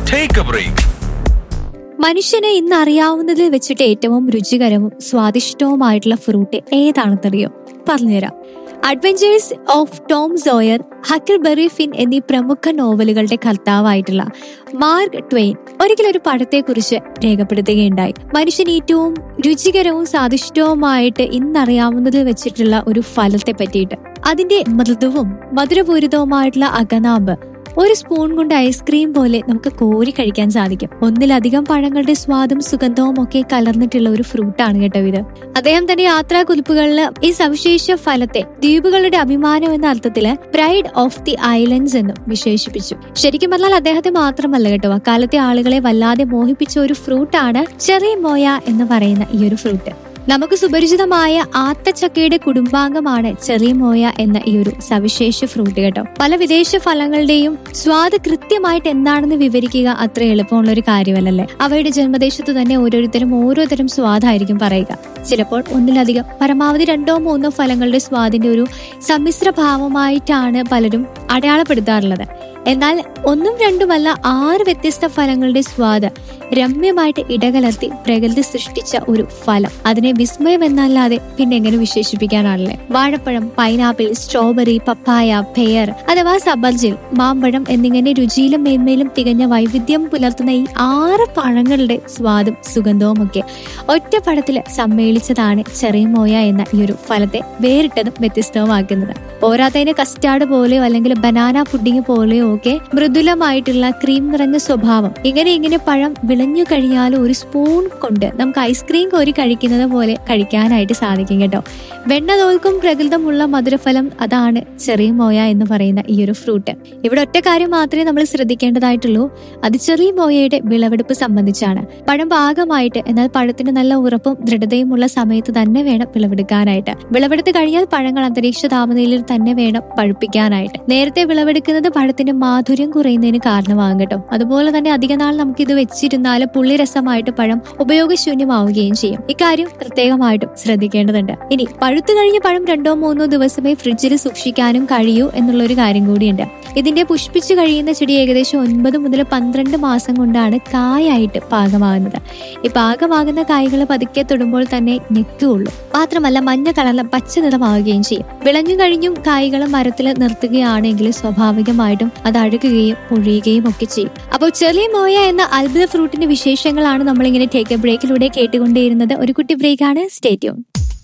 Take a break. മനുഷ്യന് ഇന്ന് അറിയാവുന്നതിൽ വെച്ചിട്ട് ഏറ്റവും രുചികരവും സ്വാദിഷ്ടവുമായിട്ടുള്ള ഫ്രൂട്ട് ഏതാണെന്നറിയോ പറഞ്ഞുതരാം adventures of Tom Sawyer Huckleberry Finn എന്നീ പ്രമുഖ നോവലുകളുടെ കർത്താവായിട്ടുള്ള മാർക്ക് ട്വെയിൻ ഒരിക്കലൊരു പഴത്തെക്കുറിച്ച് രേഖപ്പെടുത്തുകയുണ്ടായി മനുഷ്യൻ ഏറ്റവും രുചികരവും സ്വാദിഷ്ടവുമായിട്ട് ഇന്നറിയാവുന്നതിൽ വെച്ചിട്ടുള്ള ഒരു ഫലത്തെ പറ്റിയിട്ട് അതിന്റെ മൃദുവും മധുരപൂരിതവുമായിട്ടുള്ള അകനാമ്പ് ഒരു സ്പൂൺ കൊണ്ട് ഐസ്ക്രീം പോലെ നമുക്ക് കോരി കഴിക്കാൻ സാധിക്കും ഒന്നിലധികം പഴങ്ങളുടെ സ്വാദും സുഗന്ധവും ഒക്കെ കലർന്നിട്ടുള്ള ഒരു ഫ്രൂട്ടാണ് കേട്ടോ ഇത് അദ്ദേഹം തന്റെ യാത്രാ കുറിപ്പുകളിൽ ഈ സവിശേഷ ഫലത്തെ ദ്വീപുകളുടെ അഭിമാനം എന്ന അർത്ഥത്തില് പ്രൈഡ് ഓഫ് ദി ഐലൻഡ്സ് എന്നും വിശേഷിപ്പിച്ചു ശരിക്കും പറഞ്ഞാൽ അദ്ദേഹത്തെ മാത്രമല്ല കേട്ടോ അക്കാലത്തെ ആളുകളെ വല്ലാതെ മോഹിപ്പിച്ച ഒരു ഫ്രൂട്ടാണ് ചെറിയ മോയ എന്ന് പറയുന്ന ഈ ഒരു ഫ്രൂട്ട് നമുക്ക് സുപരിചിതമായ ആത്തച്ചക്കയുടെ കുടുംബാംഗമാണ് ചെറിയ മോയ എന്ന ഈ ഒരു സവിശേഷ ഫ്രൂട്ട് കേട്ടോ പല വിദേശ ഫലങ്ങളുടെയും സ്വാദ് കൃത്യമായിട്ട് എന്താണെന്ന് വിവരിക്കുക അത്ര എളുപ്പമുള്ള ഒരു കാര്യമല്ലല്ലേ അവയുടെ ജന്മദേശത്ത് തന്നെ ഓരോരുത്തരും ഓരോ തരം സ്വാദായിരിക്കും പറയുക ചിലപ്പോൾ ഒന്നിലധികം പരമാവധി രണ്ടോ മൂന്നോ ഫലങ്ങളുടെ സ്വാദിന്റെ ഒരു സമ്മിശ്ര ഭാവമായിട്ടാണ് പലരും അടയാളപ്പെടുത്താറുള്ളത് എന്നാൽ ഒന്നും രണ്ടുമല്ല ആറ് വ്യത്യസ്ത ഫലങ്ങളുടെ സ്വാദ് രമ്യമായിട്ട് ഇടകലർത്തി പ്രകൃതി സൃഷ്ടിച്ച ഒരു ഫലം അതിനെ വിസ്മയം എന്നല്ലാതെ പിന്നെ എങ്ങനെ വിശേഷിപ്പിക്കാനാണല്ലേ വാഴപ്പഴം പൈനാപ്പിൾ സ്ട്രോബെറി പപ്പായ പെയർ അഥവാ സബർജിൽ മാമ്പഴം എന്നിങ്ങനെ രുചിയിലും മേന്മയിലും തികഞ്ഞ വൈവിധ്യം പുലർത്തുന്ന ഈ ആറ് പഴങ്ങളുടെ സ്വാദും സുഗന്ധവും ഒക്കെ ഒറ്റ പഴത്തിൽ സമ്മേളിച്ചതാണ് ചെറിയ മോയ എന്ന ഈ ഒരു ഫലത്തെ വേറിട്ടതും വ്യത്യസ്തവുമാക്കുന്നത് പോരാത്തതിന് കസ്റ്റാർഡ് പോലെയോ അല്ലെങ്കിൽ ബനാന പുഡിംഗ് പോലെയോ ഒക്കെ മൃദുലമായിട്ടുള്ള ക്രീം നിറഞ്ഞ സ്വഭാവം ഇങ്ങനെ ഇങ്ങനെ പഴം വിളഞ്ഞു കഴിഞ്ഞാലും ഒരു സ്പൂൺ കൊണ്ട് നമുക്ക് ഐസ്ക്രീം കോരി കഴിക്കുന്നത് പോലെ കഴിക്കാനായിട്ട് സാധിക്കും കേട്ടോ വെണ്ണ തോൽക്കും പ്രകൃതമുള്ള മധുരഫലം അതാണ് ചെറിയ മോയ എന്ന് പറയുന്ന ഈ ഒരു ഫ്രൂട്ട് ഇവിടെ ഒറ്റ കാര്യം മാത്രമേ നമ്മൾ ശ്രദ്ധിക്കേണ്ടതായിട്ടുള്ളൂ അത് ചെറിയ മോയയുടെ വിളവെടുപ്പ് സംബന്ധിച്ചാണ് പഴം പാകമായിട്ട് എന്നാൽ പഴത്തിന് നല്ല ഉറപ്പും ദൃഢതയും ഉള്ള സമയത്ത് തന്നെ വേണം വിളവെടുക്കാനായിട്ട് വിളവെടുത്ത് കഴിഞ്ഞാൽ പഴങ്ങൾ അന്തരീക്ഷ താപനിലയിൽ തന്നെ വേണം പഴുപ്പിക്കാനായിട്ട് നേരത്തെ വിളവെടുക്കുന്നത് പഴത്തിന്റെ മാധുര്യം കുറയുന്നതിന് കാരണമാകും കേട്ടോ അതുപോലെ തന്നെ അധിക നാൾ നമുക്ക് ഇത് വെച്ചിരുന്നാൽ പുള്ളിരസമായിട്ട് പഴം ഉപയോഗശൂന്യമാവുകയും ചെയ്യും ഇക്കാര്യം പ്രത്യേകമായിട്ടും ശ്രദ്ധിക്കേണ്ടതുണ്ട് ഇനി പഴുത്തു കഴിഞ്ഞ പഴം രണ്ടോ മൂന്നോ ദിവസമേ ഫ്രിഡ്ജിൽ സൂക്ഷിക്കാനും കഴിയൂ എന്നുള്ള ഒരു കാര്യം കൂടിയുണ്ട് ഇതിന്റെ പുഷ്പിച്ചു കഴിയുന്ന ചെടി ഏകദേശം ഒൻപത് മുതൽ പന്ത്രണ്ട് മാസം കൊണ്ടാണ് കായായിട്ട് പാകമാകുന്നത് ഈ പാകമാകുന്ന കായ്കൾ പതുക്കെ തൊടുമ്പോൾ തന്നെ ഞെക്കുകയുള്ളൂ മാത്രമല്ല മഞ്ഞ കളറിൽ പച്ച നിറമാവുകയും ചെയ്യും വിളഞ്ഞു കഴിഞ്ഞും കായ്കൾ മരത്തിൽ നിർത്തുകയാണെങ്കിൽ സ്വാഭാവികമായിട്ടും അത് അഴുകുകയും പൊഴിയുകയും ഒക്കെ ചെയ്യും അപ്പോൾ ചെറിയ മോയ എന്ന അത്ഭുത ഫ്രൂട്ടിന്റെ വിശേഷങ്ങളാണ് നമ്മളിങ്ങനെ ടേക്ക് എ ബ്രേക്കിലൂടെ കേട്ടുകൊണ്ടേയിരുന്നത് ഒരു കുട്ടി ബ്രേക്കാണ് സ്റ്റേറ്റ്യൂൺ